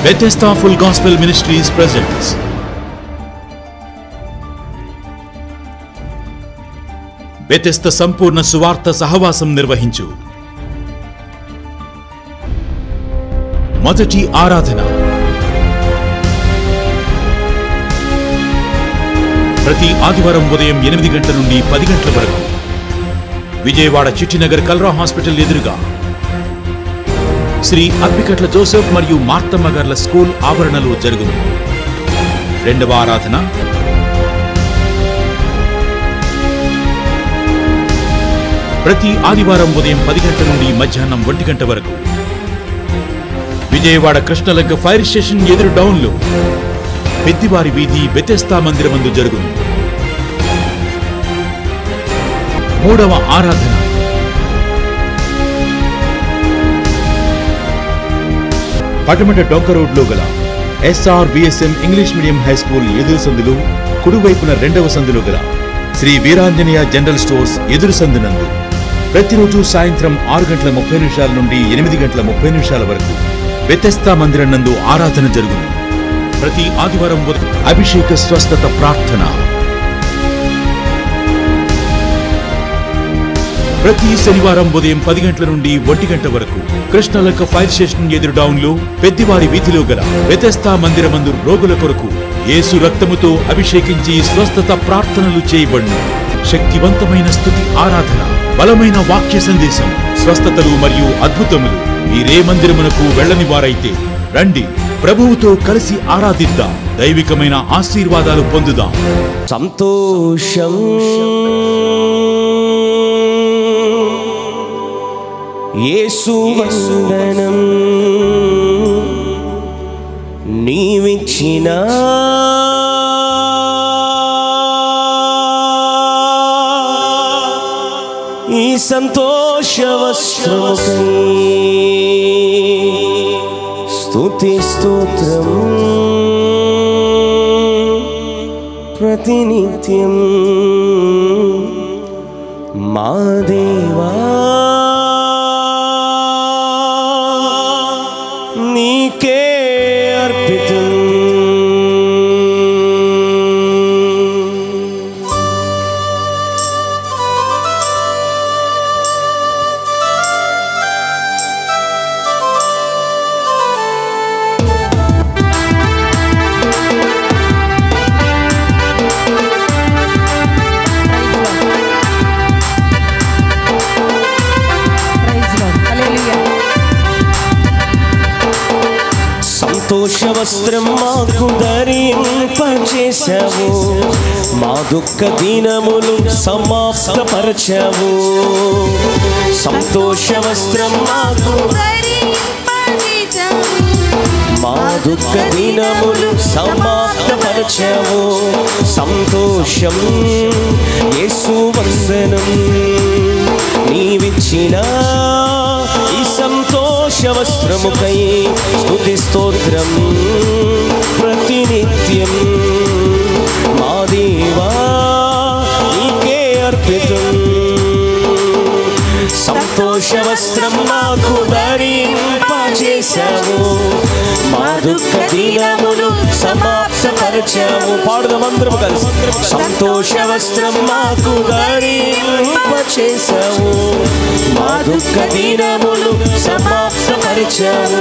Bethesda Full Gospel Ministries presents Bethesda సంపూర్ణ సువార్త సహవాసం నిర్వహించు మొదటి ఆరాధన ప్రతి ఆదివారం ఉదయం ఎనిమిది గంటల నుండి పది గంటల వరకు విజయవాడ చిట్టినగర్ కల్రా హాస్పిటల్ ఎదురుగా శ్రీ అప్పికట్ల జోసెఫ్ మరియు మార్తమ్మ గార్ల స్కూల్ ఆవరణలో జరుగును రెండవ ఆరాధన ప్రతి ఆదివారం ఉదయం పది గంటల నుండి మధ్యాహ్నం ఒంటి గంట వరకు విజయవాడ కృష్ణలంక ఫైర్ స్టేషన్ ఎదురు డౌన్లో పెద్దివారి వీధి బెతెస్తా మందిరమందు జరుగును మూడవ ఆరాధన పటమట డొంక రోడ్లో గల SR VSM English medium high school ఎదురు సందులు కుడివైపున రెండవ సందులో గల శ్రీ వీరాంజనేయ జనరల్ స్టోర్స్ ఎదురు సందునందు ప్రతిరోజు సాయంత్రం ఆరు గంటల ముప్పై నిమిషాల నుండి ఎనిమిది గంటల ముప్పై నిమిషాల వరకు వ్యతస్థా మందిరం నందు ఆరాధన జరుగును ప్రతి ఆదివారం ఉదయం అభిషేక స్వస్థత ప్రార్థన ప్రతి శనివారం ఉదయం పది గంటల నుండి ఒంటి గంట వరకు కృష్ణలక్క ఫైర్ స్టేషన్ ఎదురు డౌన్లో పెద్దివారి వీధిలో గల వ్యతస్థా మందిరమందు రోగుల కొరకు యేసు రక్తముతో అభిషేకించి స్వస్థత ప్రార్థనలు చేయబడును శక్తివంతమైన స్థుతి ఆరాధన బలమైన వాక్య సందేశం స్వస్థతలు మరియు అద్భుతములు మీరే మందిరమునకు వెళ్ళని వారైతే రండి ప్రభువుతో కలిసి ఆరాధిద్దాం దైవికమైన ఆశీర్వాదాలు పొందుదాం సంతోషం యేసు వందనం నీవిచ్చిన ఈ సంతోష వస్త్రముకై స్తుతి స్తోత్రం ప్రతినిత్యం మా దేవా నీకే అర్పితం Praise Lord. Hallelujah. సంతోష వస్త్రం మాకు ధరింపచేశావు మా దుఃఖ దీనములు సమాప్తపరచావు సంతోష వస్త్రం మాకు మా దుఃఖ దీనములు సమాప్తపరచావు సంతోషం యేసు వందనం నీవిచ్చిన ఈ సంతోష వస్త్రముకై స్తుతి స్తోత్రం ప్రతినిత్యం మా దేవా నీకే అర్పితం సంతోష వస్త్రం మాకు ధరింపజేశావు మా దుఃఖ దీనములు సమాప్తపరచావు పాడుదాం అందరం కలిసి సంతోష వస్త్రం మాకు ధరింపచేశావు మా దుఃఖ దీనములు సమాప్తపరచావు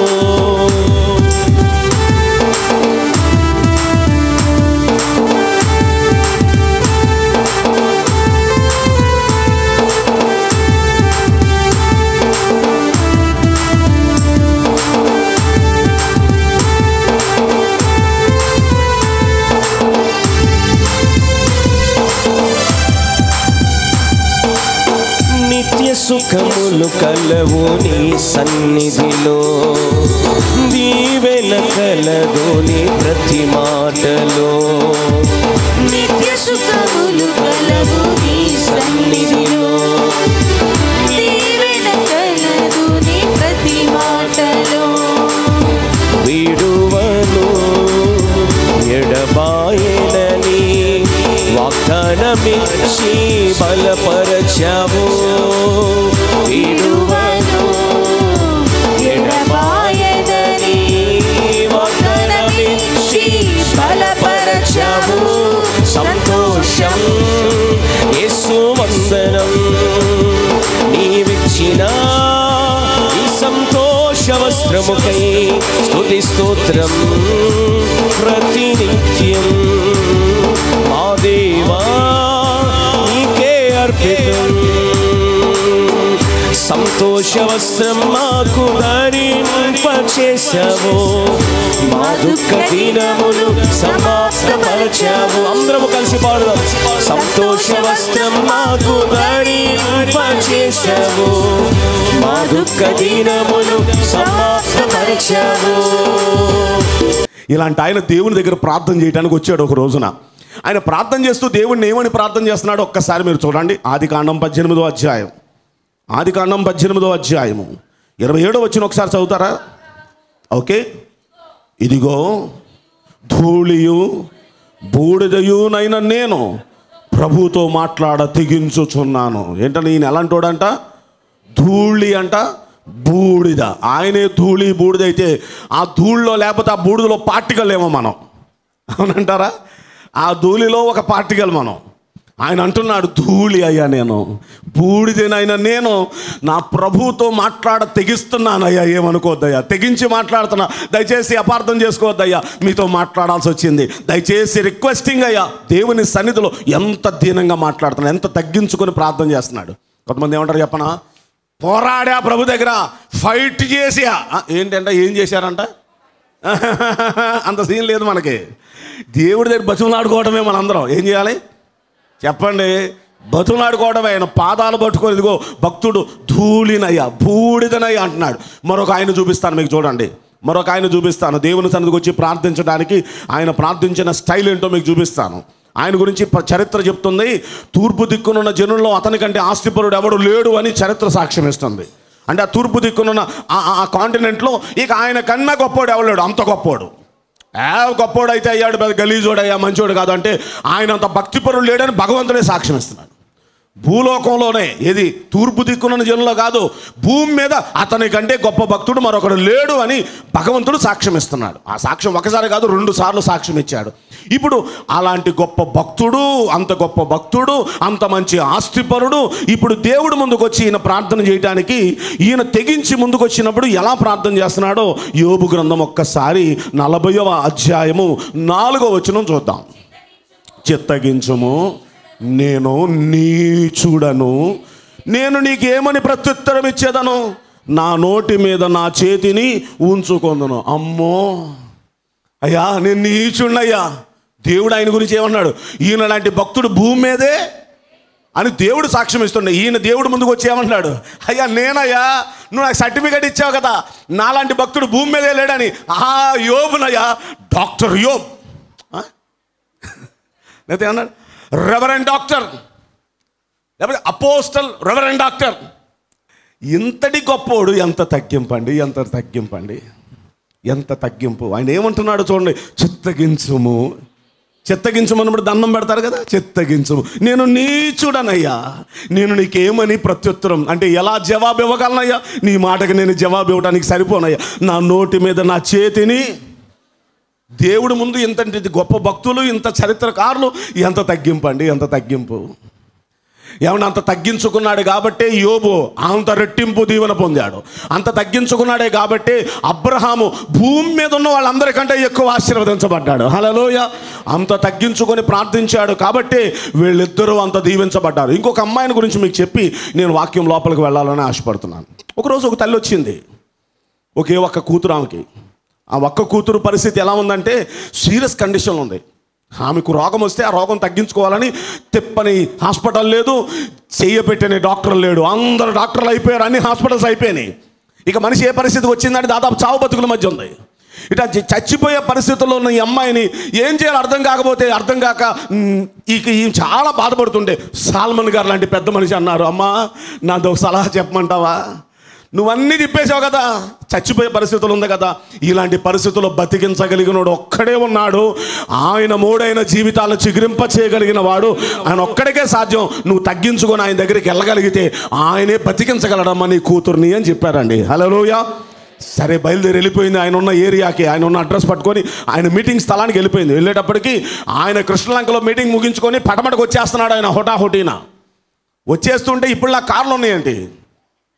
నిత్య సుఖములు కలవు నీ సన్నిధిలో దీవెన కలదు నీ ప్రతి మాటలో నిత్య సుఖములు కలవు నీ సన్నిధిలో దీవెన కలదు నీ ప్రతి మాటలో విడువను ఎడబాయనని వాగ్దానమిచ్చి బలపరచావు విడువను ఎడబాయదని వస్త్రముకై స్తుతి స్తోత్రం ప్రతినిత్యం మా దేవా నీకే అర్పితం సంతోష వస్త్రం మాకు ధరింపచేశావు మా దుఃఖ దినములు సమాప్తపరచావు అందరము కలిసి పాడుదాం సంతోష వస్త్రం మాకు ధరింపచేశావు మా దుఃఖ దినములు సమాప్తపరచావు ఇలాంటి ఆయన దేవుని దగ్గర ప్రార్థన చేయడానికి వచ్చాడు ఒక రోజున ఆయన ప్రార్థన చేస్తూ దేవుడిని ఏమని ప్రార్థన చేస్తున్నాడో ఒక్కసారి మీరు చూడండి ఆది కాండం పద్దెనిమిదో అధ్యాయం ఆది కాండం పద్దెనిమిదో అధ్యాయము ఇరవై ఏడో వచ్చిన ఒకసారి చదువుతారా ఓకే ఇదిగో ధూళియు బూడిదయునైన నేను ప్రభుతో మాట్లాడ తెగించుచున్నాను ఏంటని ఈయన ఎలాంటోడంట ధూళి అంట బూడిద ఆయనే ధూళి బూడిద అయితే ఆ ధూళిలో లేకపోతే ఆ బూడిదలో పార్టికల్ ఏమో మనం అవునంటారా ఆ ధూళిలో ఒక పార్టికల్ మనం ఆయన అంటున్నాడు ధూళి అయ్యా నేను బూడిదనైనా నేను నా ప్రభువుతో మాట్లాడ తెగిస్తున్నానయ్యా ఏమనుకోవద్దయ్యా తెగించి మాట్లాడుతున్నా దయచేసి అపార్థం చేసుకోవద్దయ్యా మీతో మాట్లాడాల్సి వచ్చింది దయచేసి రిక్వెస్టింగ్ అయ్యా దేవుని సన్నిధిలో ఎంత దీనంగా మాట్లాడుతున్నాడు ఎంత తగ్గించుకొని ప్రార్థన చేస్తున్నాడు కొంతమంది ఏమంటారు చెప్పనా పోరాడా ప్రభు దగ్గర ఫైట్ చేసి ఆ, ఏంటంటే ఏం చేశారంట అంత సీన్ లేదు మనకి దేవుడి దగ్గర బతుకులాడుకోవడమే మనందరం ఏం చేయాలి చెప్పండి బతులాడుకోవడమే ఆయన పాదాలు పట్టుకొని ఇదిగో భక్తుడు ధూళినయ్యా బూడిదనయ్యా అంటున్నాడు మరొక ఆయన చూపిస్తాను మీకు చూడండి మరొక ఆయన చూపిస్తాను దేవుని సన్నిధికి వచ్చి ప్రార్థించడానికి ఆయన ప్రార్థించిన స్టైల్ ఏంటో మీకు చూపిస్తాను ఆయన గురించి ప- చరిత్ర చెప్తుంది తూర్పు దిక్కునున్న జనుల్లో అతనికంటే ఆస్తిపరుడు ఎవడు లేడు అని చరిత్ర సాక్ష్యం ఇస్తుంది అంటే ఆ తూర్పు దిక్కునున్న ఆ- ఆ కాంటినెంట్లో ఇక ఆయన కన్నా గొప్పోడు ఎవడు అంత గొప్పోడు ఏ గొప్పోడు అయితే అయ్యాడు పెద్ద గలీజోడు అయ్యా మంచోడు కాదు అంటే ఆయన అంత భక్తిపరుడు లేడని భగవంతుడే సాక్ష్యం ఇస్తున్నాడు భూలోకంలోనే ఏది తూర్పు దిక్కున్న జనులో కాదు భూమి మీద అతని కంటే గొప్ప భక్తుడు మరొకడు లేడు అని భగవంతుడు సాక్ష్యం ఇస్తున్నాడు ఆ సాక్ష్యం ఒకసారి కాదు రెండు సార్లు సాక్ష్యం ఇచ్చాడు ఇప్పుడు అలాంటి గొప్ప భక్తుడు అంత గొప్ప భక్తుడు అంత మంచి ఆస్తిపరుడు ఇప్పుడు దేవుడు ముందుకు వచ్చి ఈయన ప్రార్థన చేయడానికి ఈయన తెగించి ముందుకు వచ్చినప్పుడు ఎలా ప్రార్థన చేస్తున్నాడో యోబు గ్రంథం ఒక్కసారి నలభైవ అధ్యాయము నాలుగో వచనం చూద్దాం చిత్తగించుము నేను నీచుడను నేను నీకేమని ప్రత్యుత్తరం ఇచ్చేదను నా నోటి మీద నా చేతిని ఉంచుకొందును అమ్మో అయ్యా నేను నీచుండయ్యా దేవుడు ఆయన గురించి ఏమన్నాడు ఈయన లాంటి భక్తుడు భూమి మీదే అని దేవుడు సాక్ష్యం ఇస్తుండే ఈయన దేవుడు ముందుకు వచ్చి ఏమన్నాడు అయ్యా నేనయ్యా నువ్వు నాకు సర్టిఫికేట్ ఇచ్చావు కదా నాలాంటి భక్తుడు భూమి మీదే లేడని ఆ యోబునయ్యా డాక్టర్ యోబ్ ఆ? లేకపోతే ఏమన్నాడు రెవరెండ్ డాక్టర్ లేకపోతే అపోస్టల్ రెవరెండ్ డాక్టర్ ఇంతటి గొప్పోడు ఎంత తగ్గింపండి ఎంత తగ్గింపండి ఎంత తగ్గింపు ఆయన ఏమంటున్నాడు చూడండి చిత్తగించుము చిత్తగించమన్నప్పుడు దండం పెడతారు కదా చిత్తగించుము నేను నీచుడనయ్యా నేను నీకేమని ప్రత్యుత్తరం అంటే ఎలా జవాబు ఇవ్వగలనయ్యా నీ మాటకి నేను జవాబు ఇవ్వడానికి సరిపోనయ్యా నా నోటి మీద నా చేతిని దేవుడి ముందు ఇంత గొప్ప భక్తులు ఇంత చరిత్రకారులు ఎంత తగ్గింపండి ఎంత తగ్గింపు ఏమన్నా అంత తగ్గించుకున్నాడు కాబట్టే యోబు అంత రెట్టింపు దీవెన పొందాడు అంత తగ్గించుకున్నాడే కాబట్టే అబ్రహాము భూమి మీద ఉన్న వాళ్ళందరికంటే ఎక్కువ ఆశీర్వదించబడ్డాడు హలోయ అంత తగ్గించుకొని ప్రార్థించాడు కాబట్టి వీళ్ళిద్దరూ అంత దీవించబడ్డారు ఇంకొక అమ్మాయిని గురించి మీకు చెప్పి నేను వాక్యం లోపలికి వెళ్ళాలని ఆశపడుతున్నాను ఒకరోజు ఒక తల్లి వచ్చింది ఒకే ఒక్క కూతురు ఆమెకి ఆ ఒక్క కూతురు పరిస్థితి ఎలా ఉందంటే సీరియస్ కండిషన్ ఉంది ఆమెకు రోగం వస్తే ఆ రోగం తగ్గించుకోవాలని తిప్పని హాస్పిటల్ లేదు చెయ్యపెట్టని డాక్టర్ లేడు అందరు డాక్టర్లు అయిపోయారు అన్ని హాస్పిటల్స్ అయిపోయినాయి ఇక మనిషి ఏ పరిస్థితికి వచ్చిందంటే దాదాపు చావు బతుకుల మధ్య ఉంది ఇట్లా చ- చచ్చిపోయే పరిస్థితుల్లో ఉన్న ఈ అమ్మాయిని ఏం చేయాలో అర్థం కాకపోతే అర్థం కాక మ్, ఇక ఈ చాలా బాధపడుతుండే సాల్మన్ గారు లాంటి పెద్ద మనిషి అన్నారు అమ్మా నాదో సలహా చెప్పమంటావా నువ్వన్నీ తిప్పేశావు కదా చచ్చిపోయే పరిస్థితులు ఉంది కదా ఇలాంటి పరిస్థితుల్లో బతికించగలిగినోడు ఒక్కడే ఉన్నాడు ఆయన మూడైన జీవితాలను చిగురింప చేయగలిగిన వాడు ఆయన ఒక్కడికే సాధ్యం నువ్వు తగ్గించుకొని ఆయన దగ్గరికి వెళ్ళగలిగితే ఆయనే బతికించగలడమ్మా నీ కూతుర్ని అని చెప్పారండి హలోయ సరే బయలుదేరి వెళ్ళిపోయింది ఆయన ఉన్న ఏరియాకి ఆయన ఉన్న అడ్రస్ పట్టుకొని ఆయన మీటింగ్ స్థలానికి వెళ్ళిపోయింది వెళ్ళేటప్పటికి ఆయన కృష్ణలంకలో మీటింగ్ ముగించుకొని పటమటకు వచ్చేస్తున్నాడు ఆయన హోటాహోటీన వచ్చేస్తుంటే ఇప్పుడు నా కార్లు ఉన్నాయండి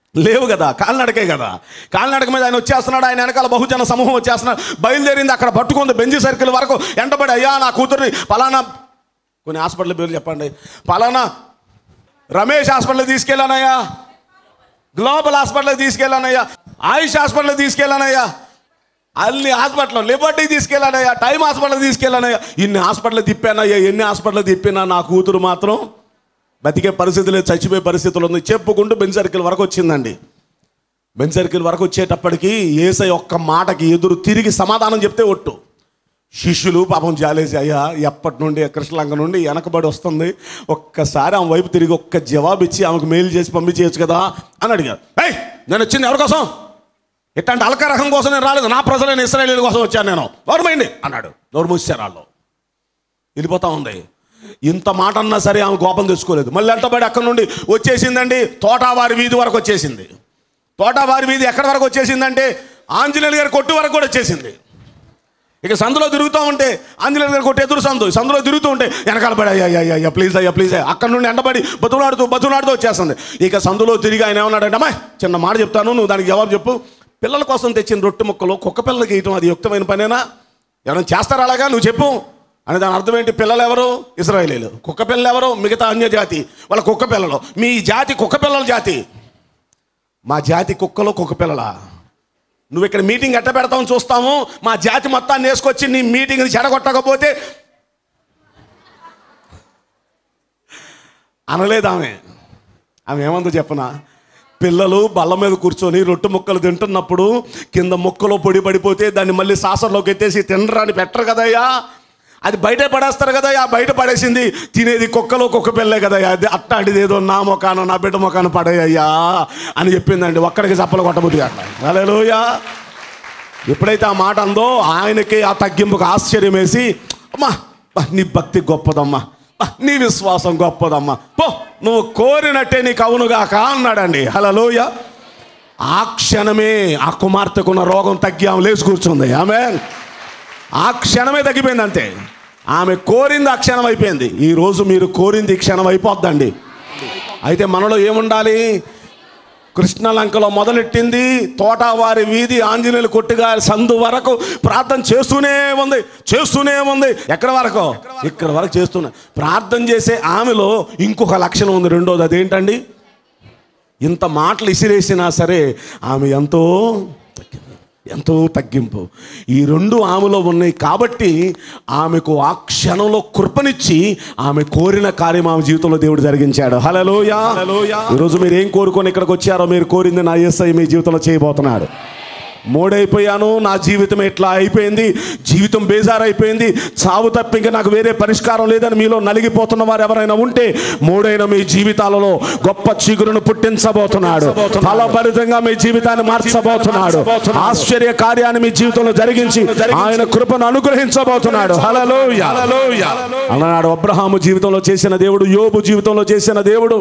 లేవు కదా కాలినడకే కదా కాలినడక మీద ఆయన వచ్చేస్తున్నాడు ఆయన వెనకాల బహుజన సమూహం వచ్చేస్తున్నాడు బయలుదేరింది అక్కడ పట్టుకుంది బెంజి సర్కిల్ వరకు ఎంటబడి అయ్యా నా కూతుర్ని పలానా కొన్ని హాస్పిటల్ పేర్లు చెప్పండి పలానా రమేష్ హాస్పిటల్కి తీసుకెళ్ళానయ్యా గ్లోబల్ హాస్పిటల్కి తీసుకెళ్ళానయ్యా ఆయుష్ హాస్పిటల్కి తీసుకెళ్ళానయ్యా అన్ని హాస్పిటల్ లిబర్టీకి తీసుకెళ్ళానయ్యా టైం హాస్పిటల్కి తీసుకెళ్ళానయ్యా ఇన్ని హాస్పిటల్ తిప్పానయ్యా ఎన్ని హాస్పిటల్ తిప్పినా నా కూతురు మాత్రం బతికే పరిస్థితి లేదు చచ్చిపోయే పరిస్థితులు ఉంది చెప్పుకుంటూ బెంచ్ సర్కిల్ వరకు వచ్చిందండి బెంచ్ సర్కిల్ వరకు వచ్చేటప్పటికి ఏసై ఒక్క మాటకి ఎదురు తిరిగి సమాధానం చెప్తే ఒట్టు శిష్యులు పాపం జాలేసి అయ్యా ఎప్పటి నుండి కృష్ణలంక నుండి వెనకబడి వస్తుంది ఒక్కసారి ఆమె వైపు తిరిగి ఒక్క జవాబు ఇచ్చి ఆమెకు మెయిల్ చేసి పంపించేయచ్చు కదా అని అడిగారు ఏయ్ నేను వచ్చింది ఎవరి కోసం ఇట్లాంటి అలక రకం కోసం నేను రాలేదు నా ప్రజలైన ఇస్రాయలీల కోసం వచ్చాను నేను నోరుమైంది అన్నాడు నోరు మూసారు వాళ్ళు వెళ్ళిపోతా ఉంది ఇంత మాట అన్నా సరే ఆమె కోపం తెచ్చుకోలేదు మళ్ళీ అంటబడి అక్కడ నుండి వచ్చేసిందండి తోటావారి వీధి వరకు వచ్చేసింది తోటావారి వీధి ఎక్కడి వరకు వచ్చేసిందంటే ఆంజనేయులు గారి కొట్టు వరకు కూడా వచ్చేసింది ఇక సందులో తిరుగుతూ ఉంటే ఆంజనేయులు గారి కొట్టు ఎదురు సందు సందులో తిరుగుతూ ఉంటే వెనకాల పడి అయ్యా అయ్యా అయ్యా ప్లీజ్ అయ్యా ప్లీజ్ అయ్యా అక్కడ నుండి ఎండబడి బతులాడుతూ బతులాడుతూ వచ్చేస్తుంది ఇక సందులో తిరిగి ఆయన ఏమన్నాడంటే అమ్మా చిన్న మాట చెప్తాను నువ్వు దానికి జవాబు చెప్పు పిల్లల కోసం తెచ్చిన రొట్టె ముక్కలు కుక్క పిల్లలకి వేయటం అది యుక్తమైన పనేనా ఎవరైనా చేస్తారా అలాగా నువ్వు చెప్పు అని దాని అర్థం ఏంటి పిల్లలు ఎవరు ఇస్రాయేలీలు కుక్క పిల్లలు ఎవరు మిగతా అన్య జాతి వాళ్ళ కుక్క పిల్లలు మీ జాతి కుక్క పిల్లల జాతి మా జాతి కుక్కలు కుక్క పిల్లలా నువ్వు ఇక్కడ మీటింగ్ ఎట్ట పెడతామని చూస్తాము మా జాతి మొత్తాన్ని వేసుకొచ్చి నీ మీటింగ్ని చెడగొట్టకపోతే అనలేదు ఆమె ఆమె ఏమందో చెప్పనా పిల్లలు బల్ల మీద కూర్చొని రొట్టె ముక్కలు తింటున్నప్పుడు కింద ముక్కలో పొడి పడిపోతే దాన్ని మళ్ళీ సాసర్లోకి ఎత్తేసి తినరాని పెట్టరు కదయ్యా అది బయటే పడేస్తారు కదా ఆ బయట పడేసింది తినేది కుక్కలో కుక్క పిల్లే కదా అది అట్టాంటిది ఏదో నా మొకాన నా బిడ్డ మొకాన పడేయ్యా అని చెప్పిందండి ఒక్కడికి చప్పలు కొట్టబుద్ది అలలోయా ఎప్పుడైతే ఆ మాట అందో ఆయనకి ఆ తగ్గింపుకు ఆశ్చర్యం వేసి అమ్మా బా, నీ భక్తి గొప్పదమ్మా బా, నీ విశ్వాసం గొప్పదమ్మా పో నువ్వు కోరినట్టే నీకు అవునుగాక అన్నాడండి హలలోయ ఆ క్షణమే ఆ కుమార్తెకున్న రోగం తగ్గి ఆమె లేచి కూర్చుంది ఆమె ఆ క్షణమే తగ్గిపోయింది అంతే ఆమె కోరింది ఆ క్షణం అయిపోయింది ఈరోజు మీరు కోరింది ఈ క్షణం అయిపోద్దండి అయితే మనలో ఏముండాలి కృష్ణలంకలో మొదలెట్టింది తోటవారి వీధి ఆంజనేయులు కొట్టుగా సందు వరకు ప్రార్థన చేస్తూనే ఉంది చేస్తూనే ఉంది ఎక్కడ వరకు ఇక్కడ వరకు చేస్తూనే ప్రార్థన చేసే ఆమెలో ఇంకొక లక్షణం ఉంది రెండోది అదేంటండి ఇంత మాటలు ఇసిరేసినా సరే ఆమె ఎంతో తగ్గింది. ఎంతో తగ్గింపు ఈ రెండు ఆమెలో ఉన్నాయి కాబట్టి ఆమెకు ఆ క్షణంలో కృపనిచ్చి ఆమె కోరిన కార్యం ఆమె జీవితంలో దేవుడు జరిగించాడు హలోయా ఈరోజు మీరు ఏం కోరుకొని ఇక్కడికి వచ్చారో మీరు కోరింది నా ఎస్ఐ మీ జీవితంలో చేయబోతున్నాడు మూడైపోయాను నా జీవితం ఎట్లా అయిపోయింది జీవితం బేజారైపోయింది చావు తప్ప ఇంకా నాకు వేరే పరిష్కారం లేదని మీలో నలిగిపోతున్న వారు ఎవరైనా ఉంటే మూడైన మీ జీవితాలలో గొప్ప చిగురును పుట్టించబోతున్నాడు ఫలభరితంగా మీ జీవితాన్ని మార్చబోతున్నాడు ఆశ్చర్య కార్యాన్ని మీ జీవితంలో జరిగించి ఆయన కృపను అనుగ్రహించబోతున్నాడు హలలోయ అలనాడు అబ్రహాము జీవితంలో చేసిన దేవుడు యోబు జీవితంలో చేసిన దేవుడు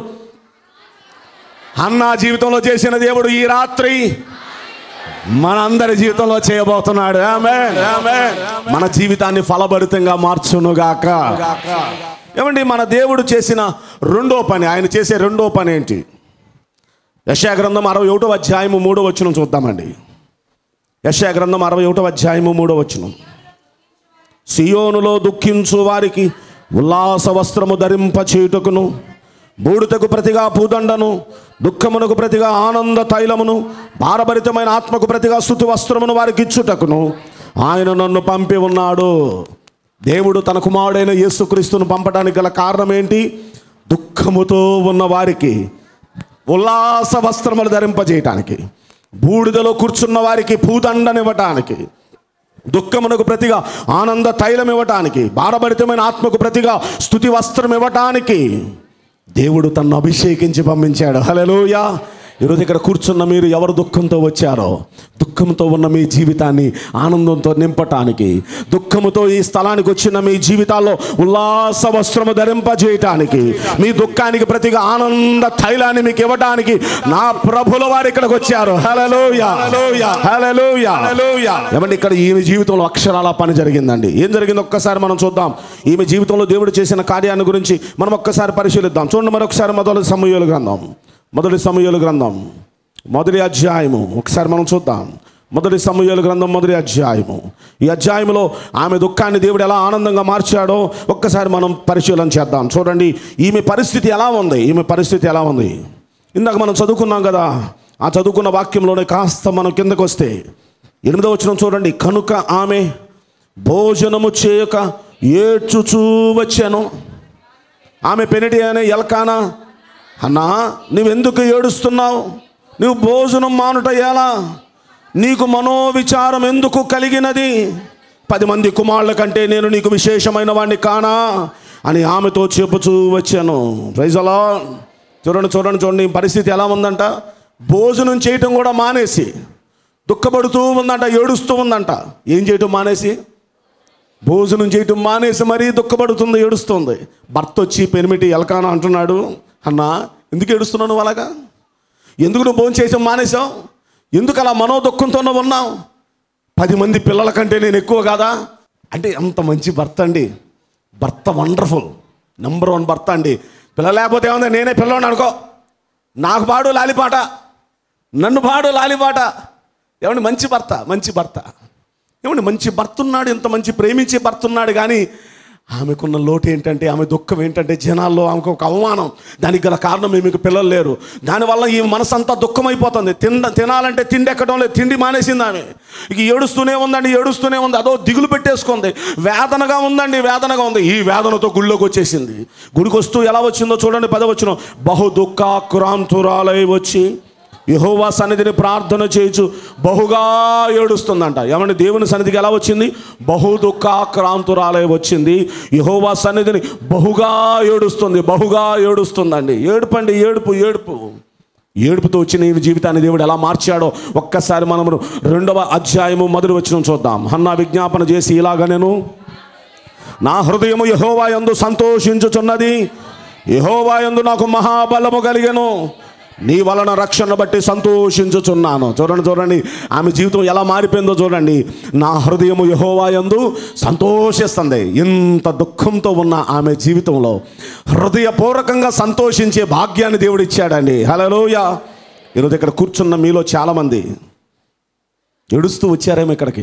అన్నా జీవితంలో చేసిన దేవుడు ఈ రాత్రి మనందరి జీవితంలో చేయబోతున్నాడు ఆమేన్, ఆమేన్. మన జీవితాన్ని ఫలభరితంగా మార్చునుగాక ఏమండి మన దేవుడు చేసిన రెండో పని ఆయన చేసే రెండో పని ఏంటి యశా గ్రంథం అరవై ఒకటో అధ్యాయము మూడో వచనం చూద్దామండి యశా గ్రంథం అరవై ఒకటో అధ్యాయము మూడో వచనం సియోనులో దుఃఖించు వారికి ఉల్లాస వస్త్రము ధరింపచేయుటకును బూడితకు ప్రతిగా పూదండను దుఃఖమునకు ప్రతిగా ఆనంద తైలమును భారభరితమైన ఆత్మకు ప్రతిగా స్థుతి వస్త్రమును వారికి ఇచ్చుటకును ఆయన నన్ను పంపి ఉన్నాడు దేవుడు తన కుమారుడైన యేసుక్రీస్తును పంపడానికి గల కారణం ఏంటి దుఃఖముతో ఉన్న వారికి ఉల్లాస వస్త్రములు ధరింపజేయటానికి బూడిదలో కూర్చున్న వారికి పూదండనివ్వటానికి దుఃఖమునకు ప్రతిగా ఆనంద తైలం ఇవ్వటానికి భారభరితమైన ఆత్మకు ప్రతిగా స్థుతి వస్త్రం ఇవ్వటానికి దేవుడు తన్ను అభిషేకించి పంపించాడు హలోయా ఈరోజు ఇక్కడ కూర్చున్న మీరు ఎవరు దుఃఖంతో వచ్చారో దుఃఖంతో ఉన్న మీ జీవితాన్ని ఆనందంతో నింపటానికి దుఃఖముతో ఈ స్థలానికి వచ్చిన మీ జీవితాల్లో ఉల్లాస వస్త్రము ధరింపజేయటానికి మీ దుఃఖానికి ప్రతిగా ఆనంద తైలాన్ని మీకు ఇవ్వటానికి నా ప్రభుల వారు ఇక్కడికి వచ్చారు హల్లెలూయా హల్లెలూయా హల్లెలూయా ఏమండి ఇక్కడ ఈమె జీవితంలో అక్షరాల పని జరిగిందండి ఏం జరిగింది ఒక్కసారి మనం చూద్దాం ఈమె జీవితంలో దేవుడు చేసిన కార్యాన్ని గురించి మనం ఒక్కసారి పరిశీలిద్దాం చూడండి మరొకసారి మొదటి సమయాలు గ్రంథం మొదటి సమయాలు గ్రంథం మొదటి అధ్యాయము ఒకసారి మనం చూద్దాం మొదటి సమూహాల గ్రంథం మొదటి అధ్యాయము ఈ అధ్యాయంలో ఆమె దుఃఖాన్ని దేవుడు ఎలా ఆనందంగా మార్చాడో ఒక్కసారి మనం పరిశీలన చేద్దాం చూడండి ఈమె పరిస్థితి ఎలా ఉంది ఈమె పరిస్థితి ఎలా ఉంది ఇందాక మనం చదువుకున్నాం కదా ఆ చదువుకున్న వాక్యంలోనే కాస్త మనం కిందకు వస్తే ఎనిమిదో వచ్చిన చూడండి కనుక ఆమె భోజనము చేయక ఏడ్చుచూ వచ్చాను ఆమె పెనిటి అనే ఎల్కానా అన్నా నువ్వెందుకు ఏడుస్తున్నావు నువ్వు భోజనం మానుట ఎలా నీకు మనోవిచారం ఎందుకు కలిగినది పది మంది కుమారుల కంటే నేను నీకు విశేషమైన వాడిని కానా అని ఆమెతో చెప్పుచూ వచ్చాను ప్రైజలా చూడండి చూడండి చూడండి ఈ పరిస్థితి ఎలా ఉందంట భోజనం చేయటం కూడా మానేసి దుఃఖపడుతూ ఉందంట ఏడుస్తూ ఉందంట ఏం చేయటం మానేసి భోజనం చేయటం మానేసి మరీ దుఃఖపడుతుంది ఏడుస్తుంది భర్త వచ్చి పెనిమిటి ఎలకాన అంటున్నాడు అన్నా ఎందుకు ఏడుస్తున్నావు నువ్వు అలాగా ఎందుకు నువ్వు భోజనం చేయటం మానేశావు ఎందుకు అలా మనో దుఃఖంతో నువ్వు ఉన్నావు పది మంది పిల్లల కంటే నేను ఎక్కువ కాదా అంటే అంత మంచి భర్త అండి భర్త వండర్ఫుల్ నెంబర్ వన్ భర్త అండి పిల్ల లేకపోతే ఏముంది నేనే పిల్లవాడిని అనుకో నాకు పాడు లాలిపాట నన్ను పాడు లాలిపాట ఏమండి మంచి భర్త మంచి భర్త ఏమండి మంచి భర్త ఉన్నాడు ఇంత మంచి ప్రేమించే భర్త ఉన్నాడు కానీ ఆమెకున్న లోటు ఏంటంటే ఆమె దుఃఖం ఏంటంటే జనాల్లో ఆమెకు ఒక అవమానం దానికి గల కారణం మీకు పిల్లలు లేరు దానివల్ల ఈ మనసంతా దుఃఖమైపోతుంది తిండ తినాలంటే తిండి ఎక్కడం లేదు తిండి మానేసింది ఆమె ఇక ఏడుస్తూనే ఉందండి ఏడుస్తూనే ఉంది అదో దిగులు పెట్టేసుకుంది వేదనగా ఉందండి వేదనగా ఉంది ఈ వేదనతో గుళ్ళోకి వచ్చేసింది గుడికి వస్తూ ఎలా వచ్చిందో చూడండి పదవచ్చును బహు దుఃఖాక్రాంతురాలై వచ్చి యహోవా సన్నిధిని ప్రార్థన చేయొచ్చు బహుగా ఏడుస్తుందంట ఏమంటే దేవుని సన్నిధికి ఎలా వచ్చింది బహు దుఃఖాక్రాంతురాలే వచ్చింది యహోవా సన్నిధిని బహుగా ఏడుస్తుంది బహుగా ఏడుస్తుందండి ఏడుపండి ఏడుపు ఏడుపు ఏడుపుతో వచ్చిన ఈ జీవితాన్ని దేవుడు ఎలా మార్చాడో ఒక్కసారి మనము రెండవ అధ్యాయము మొదటి వచ్చిన చూద్దాం హన్నా విజ్ఞాపన చేసి ఇలాగ నేను నా హృదయము యహోవా యందు సంతోషించుచున్నది యహోవా యందు నాకు మహాబలము కలిగెను నీ వలన రక్షణ బట్టి సంతోషించుచున్నాను చూడండి చూడండి ఆమె జీవితం ఎలా మారిపోయిందో చూడండి నా హృదయము యహోవా యందు సంతోషిస్తుంది ఇంత దుఃఖంతో ఉన్న ఆమె జీవితంలో హృదయపూర్వకంగా సంతోషించే భాగ్యాన్ని దేవుడు ఇచ్చాడండి హలోయ ఈరోజు ఇక్కడ కూర్చున్న మీలో చాలామంది ఏడుస్తూ వచ్చారేమో ఇక్కడికి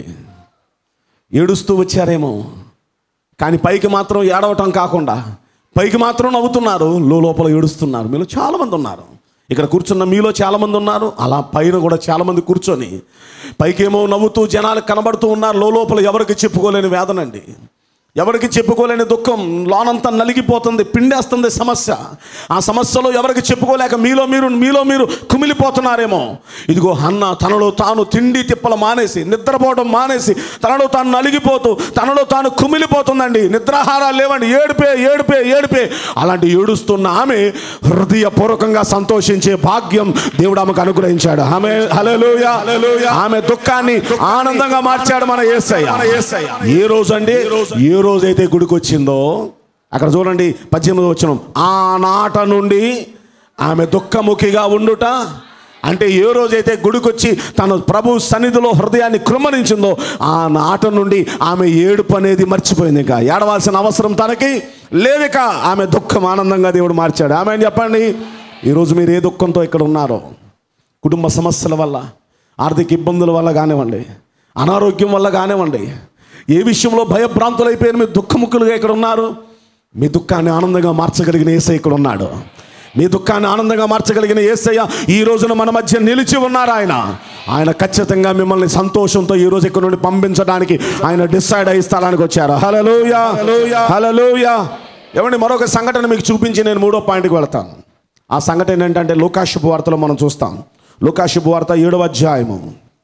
ఏడుస్తూ వచ్చారేమో కానీ పైకి మాత్రం ఏడవటం కాకుండా పైకి మాత్రం నవ్వుతున్నారు లోపల ఏడుస్తున్నారు మీలో చాలామంది ఉన్నారు ఇక్కడ కూర్చున్న మీలో చాలామంది ఉన్నారు అలా పైన కూడా చాలామంది కూర్చొని పైకేమో నవ్వుతూ జనాలకు కనబడుతూ ఉన్నారు లోపల ఎవరికి చెప్పుకోలేని వేదనండి ఎవరికి చెప్పుకోలేని దుఃఖం లోనంతా నలిగిపోతుంది పిండేస్తుంది సమస్య ఆ సమస్యలో ఎవరికి చెప్పుకోలేక మీలో మీరు మీలో మీరు కుమిలిపోతున్నారేమో ఇదిగో అన్న తనలో తాను తిండి తిప్పలు మానేసి నిద్రపోవడం మానేసి తనలో తాను నలిగిపోతూ తనలో తాను కుమిలిపోతుందండి నిద్రాహారాలు లేవండి ఏడిపే ఏడిపే ఏడిపే అలాంటి ఏడుస్తున్న ఆమె హృదయపూర్వకంగా సంతోషించే భాగ్యం దేవుడు ఆమెకు అనుగ్రహించాడు ఆమె హల్లెలూయా ఆమె దుఃఖాన్ని ఆనందంగా మార్చాడు మన యేసయ్య ఏ రోజు అండి ఏ రోజైతే గుడికి వచ్చిందో అక్కడ చూడండి పద్దెనిమిది వచ్చిన ఆనాట నుండి ఆమె దుఃఖముఖిగా ఉండుట అంటే ఏ రోజైతే గుడికొచ్చి తన ప్రభు సన్నిధిలో హృదయాన్ని కృమ్మరించిందో ఆ నాట నుండి ఆమె ఏడుపు అనేది మర్చిపోయింది ఇంకా ఏడవలసిన అవసరం తనకి లేదిక ఆమె దుఃఖం ఆనందంగా దేవుడు మార్చాడు ఆమె చెప్పండి ఈరోజు మీరు ఏ దుఃఖంతో ఇక్కడ ఉన్నారో కుటుంబ సమస్యల వల్ల ఆర్థిక ఇబ్బందుల వల్ల కానివ్వండి అనారోగ్యం వల్ల కానివ్వండి ఏ విషయంలో భయభ్రాంతులైపోయిన మీరు దుఃఖముఖులుగా ఇక్కడ ఉన్నారు మీ దుఃఖాన్ని ఆనందంగా మార్చగలిగిన ఏసై ఇక్కడ ఉన్నాడు మీ దుఃఖాన్ని ఆనందంగా మార్చగలిగిన ఏసయ్య ఈ రోజున మన మధ్య నిలిచి ఉన్నారు ఆయన ఆయన ఖచ్చితంగా మిమ్మల్ని సంతోషంతో ఈ రోజు ఇక్కడ నుండి పంపించడానికి ఆయన డిసైడ్ అయ్యి స్థలానికి వచ్చారు హలలోయ హలలోయ ఏమండి మరొక సంఘటన మీకు చూపించి నేను మూడో పాయింట్కి వెళ్తాను ఆ సంఘటన ఏంటంటే లోకాశుభ వార్తలో మనం చూస్తాం లోకాశుభ వార్త ఏడవ అధ్యాయము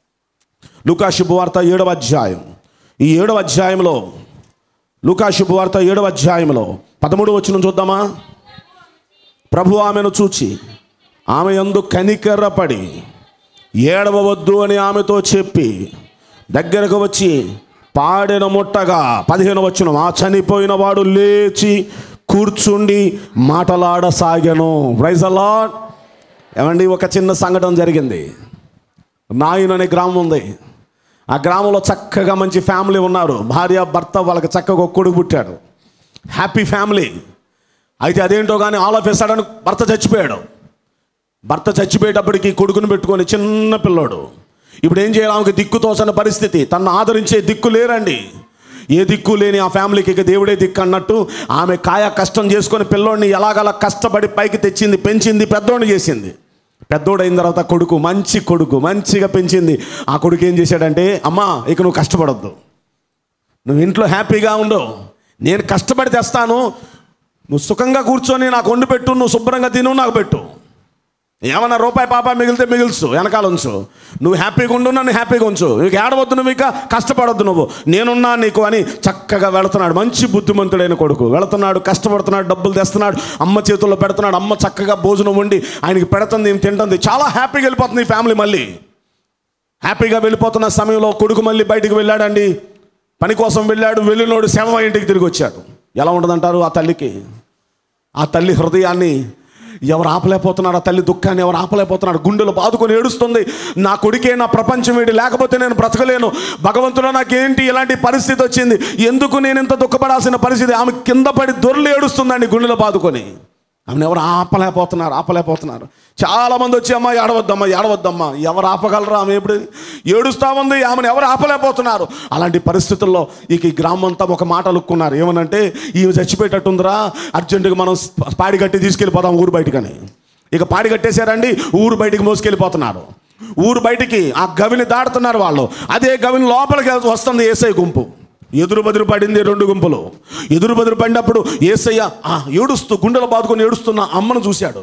లూకా శుభవార్త ఏడవ అధ్యాయం ఈ ఏడవ అధ్యాయంలో లూకా శుభవార్త ఏడవ అధ్యాయంలో పదమూడు వచ్చిన చూద్దామా ప్రభు ఆమెను చూచి ఆమె యందు కనికర్రపడి ఏడవవద్దు అని ఆమెతో చెప్పి దగ్గరకు వచ్చి పాడిన ముట్టగా పదిహేను వచ్చిన ఆ చనిపోయిన వాడు లేచి కూర్చుండి మాటలాడసాగాను ప్రైజ్ అలాడ్ ఏమండి ఒక చిన్న సంఘటన జరిగింది నాయన్ అనే గ్రామం ఉంది ఆ గ్రామంలో చక్కగా మంచి ఫ్యామిలీ ఉన్నారు భార్య భర్త వాళ్ళకి చక్కగా ఒక కొడుకు పుట్టాడు హ్యాపీ ఫ్యామిలీ అయితే అదేంటో కానీ ఆల్ ఆఫ్ సడన్ భర్త చచ్చిపోయాడు భర్త చచ్చిపోయేటప్పటికి కొడుకుని పెట్టుకొని చిన్న పిల్లోడు ఇప్పుడు ఏం చేయాలి ఆమెకి దిక్కు తోచని పరిస్థితి తను ఆదరించే దిక్కు లేరండి ఏ దిక్కు లేని ఆ ఫ్యామిలీకి ఇక దేవుడే దిక్కు అన్నట్టు ఆమె కాయ కష్టం చేసుకొని పిల్లోడిని ఎలాగలా కష్టపడి పైకి తెచ్చింది పెంచింది పెద్దోడిని చేసింది పెద్దోడైన తర్వాత కొడుకు మంచి కొడుకు మంచిగా పెంచింది ఆ కొడుకు ఏం చేశాడంటే అమ్మా ఇక నువ్వు కష్టపడొద్దు నువ్వు ఇంట్లో హ్యాపీగా ఉండు నేను కష్టపడి తెస్తాను నువ్వు సుఖంగా కూర్చొని నాకు వండి పెట్టు నువ్వు శుభ్రంగా తిను నాకు పెట్టు ఏమన్నా రూపాయి పాప మిగిలితే మిగిల్చు వెనకాల ఉంచు నువ్వు హ్యాపీగా ఉండు నన్ను హ్యాపీగా ఉంచు నీకు ఏడవద్దు నువ్వు ఇక కష్టపడొద్దు నువ్వు నేనున్నా నీకు అని చక్కగా వెళుతున్నాడు మంచి బుద్ధిమంతుడైన కొడుకు వెళుతున్నాడు కష్టపడుతున్నాడు డబ్బులు తెస్తున్నాడు అమ్మ చేతుల్లో పెడుతున్నాడు అమ్మ చక్కగా భోజనం వండి ఆయనకి పెడుతుంది ఈమె తింటుంది చాలా హ్యాపీగా వెళ్ళిపోతుంది ఈ ఫ్యామిలీ మళ్ళీ హ్యాపీగా వెళ్ళిపోతున్న సమయంలో కొడుకు మళ్ళీ బయటికి వెళ్ళాడండి పని కోసం వెళ్ళాడు వెళ్ళినోడు శవ ఇంటికి తిరిగి వచ్చాడు ఎలా ఉండదంటారు ఆ తల్లికి ఆ తల్లి హృదయాన్ని ఎవరు ఆపలేకపోతున్నారు ఆ తల్లి దుఃఖాన్ని ఎవరు ఆపలేకపోతున్నారు గుండెలు బాదుకొని ఏడుస్తుంది నా కొడుకే నా ప్రపంచం వీడి లేకపోతే నేను బ్రతకలేను భగవంతుడు నాకేంటి ఇలాంటి పరిస్థితి వచ్చింది ఎందుకు నేను ఇంత దుఃఖపడాల్సిన పరిస్థితి ఆమె కింద పడి దొర్లు ఏడుస్తుందండి గుండెలు బాదుకొని ఆమెను ఎవరు ఆపలేకపోతున్నారు ఆపలేకపోతున్నారు చాలా మంది వచ్చి అమ్మ ఏడవద్దమ్మా ఏడవద్దమ్మా ఎవరు ఆపగలరా ఆమె ఎప్పుడు ఏడుస్తా ఉంది ఆమెను ఎవరు ఆపలేకపోతున్నారు అలాంటి పరిస్థితుల్లో ఇక ఈ గ్రామం అంతా ఒక మాట అలుక్కున్నారు ఏమనంటే ఈమె చచ్చిపోయేటట్టుందిరా అర్జెంటుగా మనం పాడి కట్టి తీసుకెళ్ళిపోదాం ఊరు బయటకని ఇక పాడి కట్టేశారండి ఊరు బయటికి మోసుకెళ్ళిపోతున్నారు ఊరు బయటికి ఆ గవిని దాడుతున్నారు వాళ్ళు అదే గవిని లోపలికి వస్తుంది ఏసై గుంపు ఎదురు బదురు పడింది రెండు గుంపులు ఎదురు బదురు పడినప్పుడు ఏసయ్య ఆ ఏడుస్తూ గుండెలు బాదుకొని ఏడుస్తున్న అమ్మను చూశాడు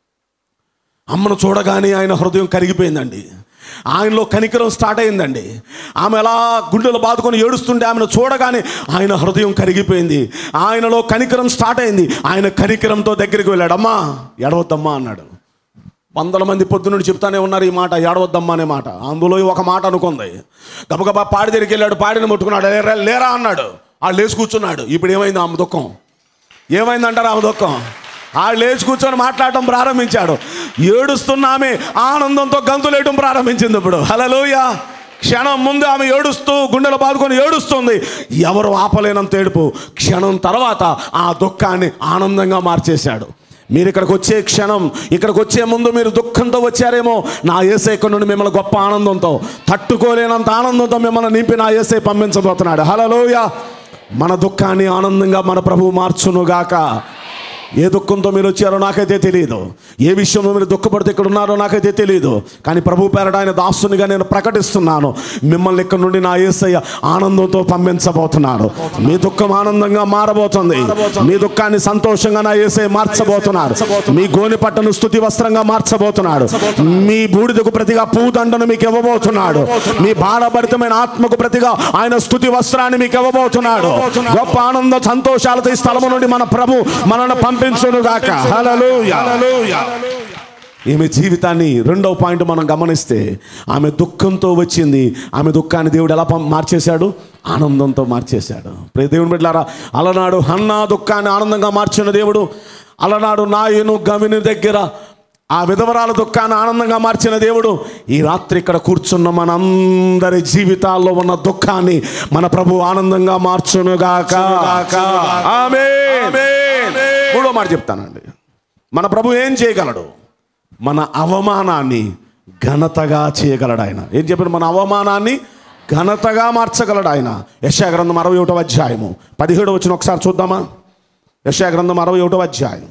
అమ్మను చూడగానే ఆయన హృదయం కరిగిపోయిందండి ఆయనలో కనికరం స్టార్ట్ అయిందండి ఆమె ఎలా గుండెలు బాదుకొని ఏడుస్తుంటే ఆమెను చూడగానే ఆయన హృదయం కరిగిపోయింది ఆయనలో కనికరం స్టార్ట్ అయింది ఆయన కనికరంతో దగ్గరికి వెళ్ళాడు అమ్మా ఎడవద్దమ్మా అన్నాడు వందల మంది పొద్దునుండి చెప్తానే ఉన్నారు ఈ మాట ఏడవద్దమ్మా అనే మాట అందులో ఒక మాట అనుకుంది గబగబా పాడి దగ్గరికి వెళ్ళాడు పాడిని ముట్టుకున్నాడు లేరా లేరా అన్నాడు ఆ లేచి కూర్చున్నాడు ఇప్పుడు ఏమైంది ఆమె దుఃఖం ఏమైందంటారు ఆమె దుఃఖం ఆ లేచి కూర్చొని మాట్లాడటం ప్రారంభించాడు ఏడుస్తున్న ఆమె ఆనందంతో గంతులేయటం ప్రారంభించింది ఇప్పుడు హలోయ క్షణం ముందు ఆమె ఏడుస్తూ గుండెలు బాదుకొని ఏడుస్తుంది ఎవరు ఆపలేనంత ఏడుపు క్షణం తర్వాత ఆ దుఃఖాన్ని ఆనందంగా మార్చేశాడు మీరు ఇక్కడికి వచ్చే క్షణం ఇక్కడికి వచ్చే ముందు మీరు దుఃఖంతో వచ్చారేమో నా ఏసై ఇక్కడ నుండి మిమ్మల్ని గొప్ప ఆనందంతో తట్టుకోలేనంత ఆనందంతో మిమ్మల్ని నింపి నా ఏసై పంపించబోతున్నాడు హలోయ మన దుఃఖాన్ని ఆనందంగా మన ప్రభువు మార్చునుగాక ఏ దుఃఖంతో మీరు వచ్చారో నాకైతే తెలియదు ఏ విషయంలో మీరు దుఃఖపడితే ఇక్కడ ఉన్నారో నాకైతే తెలియదు కానీ ప్రభు పేరట ఆయన దాసునిగా నేను ప్రకటిస్తున్నాను మిమ్మల్ని ఇక్కడ నుండి నా ఏసయ్య ఆనందంతో పంపించబోతున్నాను మీ దుఃఖం ఆనందంగా మారబోతుంది మీ దుఃఖాన్ని సంతోషంగా నా ఏసై మార్చబోతున్నారు మీ గోని పట్టను స్థుతి వస్త్రంగా మార్చబోతున్నాడు మీ బూడిదకు ప్రతిగా పూదండను మీకు ఇవ్వబోతున్నాడు మీ భారభరితమైన ఆత్మకు ప్రతిగా ఆయన స్థుతి వస్త్రాన్ని మీకు ఇవ్వబోతున్నాడు గొప్ప ఆనంద సంతోషాలతో ఈ స్థలము నుండి మన ప్రభు మనల్ని పంపించునుగాక హల్లెలూయా ఈమె జీవితాన్ని రెండవ పాయింట్ మనం గమనిస్తే ఆమె దుఃఖంతో వచ్చింది ఆమె దుఃఖాన్ని దేవుడు ఎలా పం- మార్చేశాడు ఆనందంతో మార్చేశాడు ప్రియ దేవుని బిడ్డలారా అలనాడు హన్నా దుఃఖాన్ని ఆనందంగా మార్చిన దేవుడు అలనాడు నాయను గవిని దగ్గర ఆ విధవరాల దుఃఖాన్ని ఆనందంగా మార్చిన దేవుడు ఈ రాత్రి ఇక్కడ కూర్చున్న మనందరి జీవితాల్లో ఉన్న దుఃఖాన్ని మన ప్రభు ఆనందంగా మార్చునుగాక ఆమేన్. మూడో మాట చెప్తానండి మన ప్రభు ఏం చేయగలడు మన అవమానాన్ని ఘనతగా చేయగలడు ఆయన ఏం చెప్పాడు మన అవమానాన్ని ఘనతగా మార్చగలడు ఆయన యశాగ్రంథం అరవై ఒకటో అధ్యాయము పదిహేడు వచ్చిన ఒకసారి చూద్దామా యశాగ్రంథం అరవై ఒకటో అధ్యాయం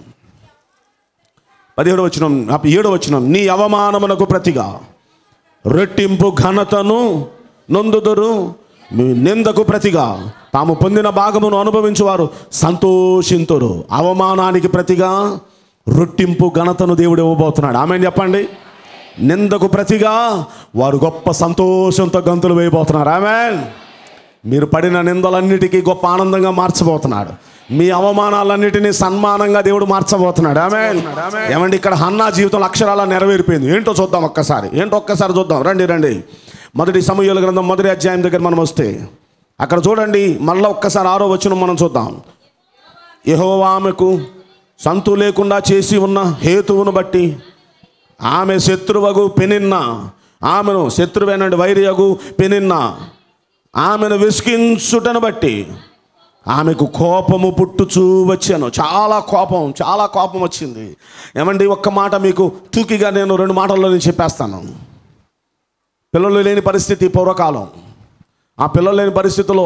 పదిహేడు వచ్చిన ఏడో వచ్చిన నీ అవమానమునకు ప్రతిగా రెట్టింపు ఘనతను నొందుదురు మీ నిందకు ప్రతిగా తాము పొందిన భాగమును అనుభవించువారు సంతోషింతురు అవమానానికి ప్రతిగా రొట్టింపు ఘనతను దేవుడు ఇవ్వబోతున్నాడు ఆమె చెప్పండి నిందకు ప్రతిగా వారు గొప్ప సంతోషంతో గంతులు వేయబోతున్నారు ఆమె మీరు పడిన నిందలన్నిటికీ గొప్ప ఆనందంగా మార్చబోతున్నాడు మీ అవమానాలన్నిటినీ సన్మానంగా దేవుడు మార్చబోతున్నాడు ఆమె ఏమండి ఇక్కడ హన్నా జీవితంలో అక్షరాల నెరవేరిపోయింది ఏంటో చూద్దాం ఒక్కసారి ఏంటో ఒక్కసారి చూద్దాం రండి రండి మొదటి సమయాల గ్రంథం మొదటి అధ్యాయం దగ్గర మనం వస్తే అక్కడ చూడండి మళ్ళీ ఒక్కసారి ఆరో వచ్చిన మనం చూద్దాం యెహోవా ఆమెకు సంతు లేకుండా చేసి ఉన్న హేతువును బట్టి ఆమె శత్రువగు పెనిన్న ఆమెను శత్రువేనండి వైరియగు పెనిన్న ఆమెను విసికించుటను బట్టి ఆమెకు కోపము పుట్టుచూ వచ్చాను చాలా కోపం చాలా కోపం వచ్చింది ఏమండి ఒక్క మాట మీకు తూకిగా నేను రెండు మాటల్లో నేను చెప్పేస్తాను పిల్లలు లేని పరిస్థితి పూర్వకాలం ఆ పిల్లలు లేని పరిస్థితిలో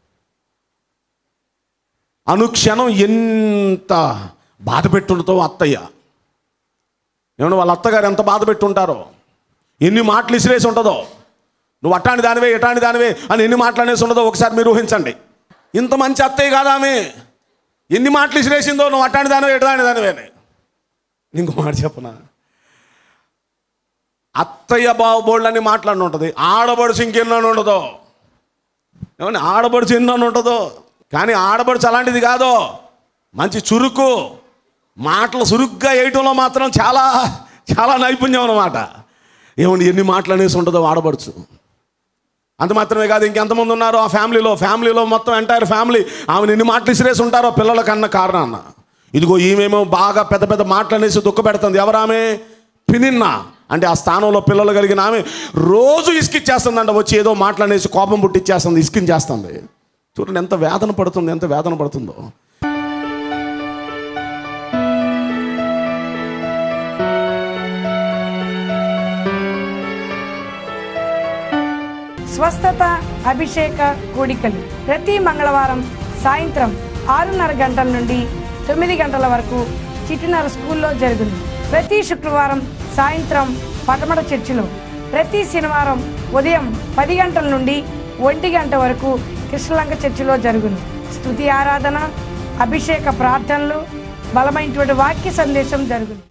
అనుక్షణం ఎంత బాధ పెట్టుండతో అత్తయ్య ఏమన్నా వాళ్ళ అత్తగారు ఎంత బాధ పెట్టుంటారో ఎన్ని మాటలు ఇసిరేసి ఉంటుందో నువ్వు అట్టాని దానివే ఎటాని దానివే అని ఎన్ని మాటలు అనేసి ఉండదో ఒకసారి మీరు ఊహించండి ఇంత మంచి అత్తయ్య కాదా ఆమె ఎన్ని మాటలు ఇసిరేసిందో నువ్వు అట్టాని దానివే ఎటాని దానివే అని ఇంకో మాట చెప్పనా అత్తయ్య బావు బోళ్ళని మాట్లాడి ఉంటుంది ఆడబడుచు ఇంకెన్నో ఉండదో ఏమన్నా ఆడబడుచు ఎన్నో ఉంటుందో కానీ ఆడబడుచు అలాంటిది కాదు మంచి చురుకు మాటలు చురుగ్గా వేయటంలో మాత్రం చాలా చాలా నైపుణ్యం అన్నమాట ఏమండి ఎన్ని మాటలు అనేసి ఉంటుందో ఆడబడుచు అంత మాత్రమే కాదు ఇంకెంతమంది ఉన్నారు ఆ ఫ్యామిలీలో ఫ్యామిలీలో మొత్తం ఎంటైర్ ఫ్యామిలీ ఆమెను ఎన్ని మాటలు ఇసిరేసి ఉంటారో పిల్లల కన్నా కారణాన్న ఇదిగో ఈమెమో బాగా పెద్ద పెద్ద మాటలు అనేసి దుఃఖ పెడుతుంది ఎవరామె పినిన్న అంటే ఆ స్థానంలో పిల్లలు కలిగిన ఆమె రోజు ఇసుకిచ్చేస్తుందంట వచ్చి ఏదో మాటలనేసి కోపం పుట్టిచ్చేస్తుంది ఇసుకించేస్తుంది చూడండి ఎంత వేదన పడుతుంది ఎంత వేదన పడుతుందో స్వస్థత అభిషేక కూడికలు ప్రతి మంగళవారం సాయంత్రం ఆరున్నర గంటల నుండి తొమ్మిది గంటల వరకు చిటినర స్కూల్లో జరుగును ప్రతి శుక్రవారం సాయంత్రం పటమట చర్చిలో ప్రతి శనివారం ఉదయం పది గంటల నుండి ఒంటి గంట వరకు కృష్ణలంక చర్చిలో జరుగును స్తుతి ఆరాధన అభిషేక ప్రార్థనలు బలమైనటువంటి వాక్య సందేశం జరుగును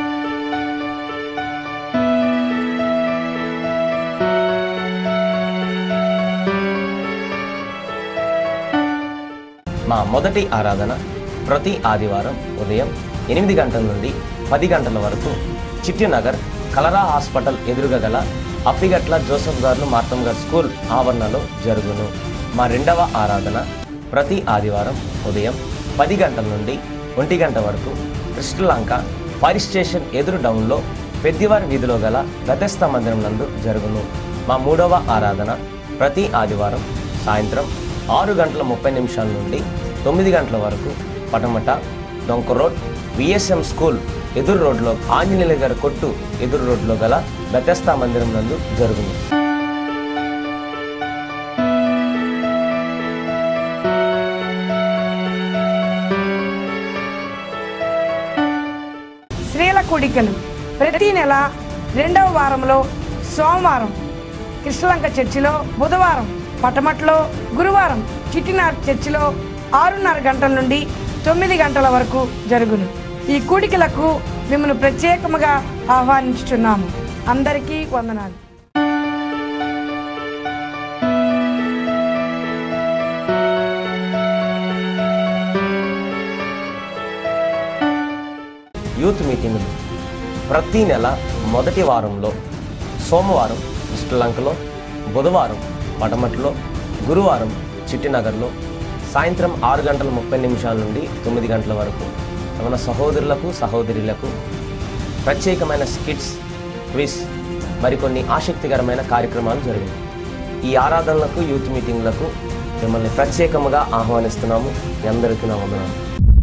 మా మొదటి ఆరాధన ప్రతి ఆదివారం ఉదయం ఎనిమిది గంటల నుండి పది గంటల వరకు చిట్టినగర్ కలరా హాస్పిటల్ ఎదురుగా గల అప్పిగట్ల జోసఫ్ గారు మార్తం గారు స్కూల్ ఆవరణలో జరుగును మా రెండవ ఆరాధన ప్రతి ఆదివారం ఉదయం పది గంటల నుండి ఒంటి గంట వరకు కృష్ణలంక ఫైర్ స్టేషన్ ఎదురు డౌన్లో పెద్దివారి వీధిలో గల గతస్థ మందిరం నందు జరుగును మా మూడవ ఆరాధన ప్రతి ఆదివారం సాయంత్రం ఆరు గంటల ముప్పై నిమిషాల నుండి తొమ్మిది గంటల వరకు పటమట డొంక రోడ్ విఎస్ఎం స్కూల్ ఎదురు రోడ్లో ఆంజనేయుల గారి కొట్టు ఎదురు రోడ్లో గల బెతస్తా మందిరం నందు జరుగును స్త్రీల కూడికలు ప్రతి నెల రెండవ వారంలో సోమవారం కృష్ణలంక చర్చిలో బుధవారం పటమట్లో గురువారం చిట్టినార్ చర్చిలో ఆరున్నర గంటల నుండి తొమ్మిది గంటల వరకు జరుగును ఈ కూడికలకు మిమ్మల్ని ప్రత్యేకముగా ఆహ్వానించుచున్నాము అందరికీ వందనాలు యూత్ మీటింగులు ప్రతి నెల మొదటి వారంలో సోమవారం శ్రీలంకలో బుధవారం పటమట్లో గురువారం చిట్టినగర్లో సాయంత్రం ఆరు గంటల ముప్పై నిమిషాల నుండి తొమ్మిది గంటల వరకు మన సహోదరులకు సహోదరులకు ప్రత్యేకమైన స్కిట్స్ క్విజ్ మరికొన్ని ఆసక్తికరమైన కార్యక్రమాలు జరిగాయి ఈ ఆరాధనలకు యూత్ మీటింగ్లకు మిమ్మల్ని ప్రత్యేకముగా ఆహ్వానిస్తున్నాము మీ అందరికీ నా వందనాలు